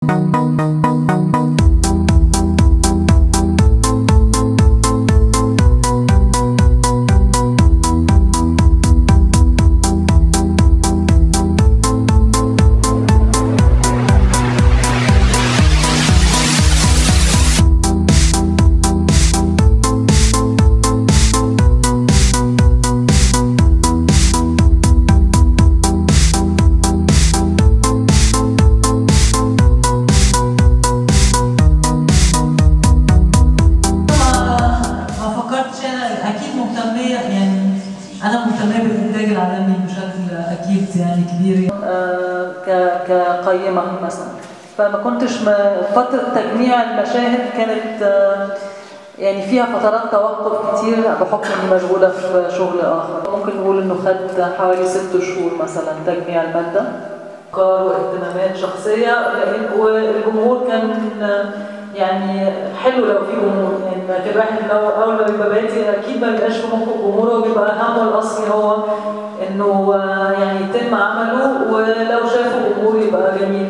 ما فكرتش انا اكيد مهتميه يعني انا مهتميه بالانتاج العالمي بشكل اكيد يعني كبير آه، ك- كقيمة مثلا فما كنتش م- فترة تجميع المشاهد كانت آه، يعني فيها فترات توقف كتير بحكم اني مشغولة في شغل اخر ممكن نقول انه خد حوالي ست شهور مثلا تجميع المادة افكار واهتمامات شخصية لأن والجمهور كان آه، يعني حلو لو في جمهور يعني ما كان الواحد لو اول ما بيبقى بادئ اكيد ما بيبقاش في مخه جمهور هو بيبقى همه الاصلي هو انه آه، يعني يتم عمله ولو شافوا جمهور يبقى جميل